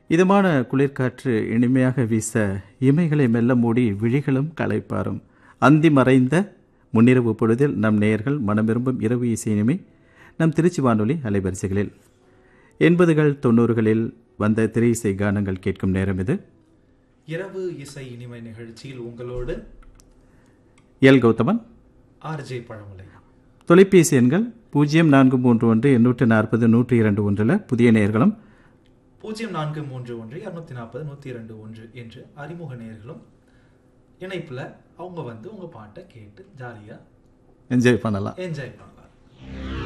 இதமான குளிர்காற்று இனிமையாக வீச இமைகளை மெல்ல மூடி விழிகளும் களைப்பாரும் அந்தி மறைந்த முன்னிரவு பொழுதில் நம் நேயர்கள் மனமிரும்பும் இரவு இசை இனிமை நம் திருச்சி வானொலி அலைவரிசைகளில் எண்பதுகள் தொண்ணூறுகளில் வந்த திரை இசை கானங்கள் கேட்கும் நேரம் இது இரவு இசை இனிமை நிகழ்ச்சியில் உங்களோடு எல் கௌதமன் ஆர்ஜே பழமலை தொலைபேசி எண்கள் பூஜ்ஜியம் நான்கு மூன்று ஒன்று எண்ணூற்று நாற்பது நூற்றி இரண்டு ஒன்றில் புதிய நேயர்களும் பூஜ்ஜியம் நான்கு மூன்று ஒன்று இரநூத்தி நாற்பது நூற்றி இரண்டு ஒன்று என்று அறிமுக நேர்களும் இணைப்பில் அவங்க வந்து உங்கள் பாட்டை கேட்டு ஜாலியாக என்ஜாய் பண்ணலாம் என்ஜாய் பண்ணலாம்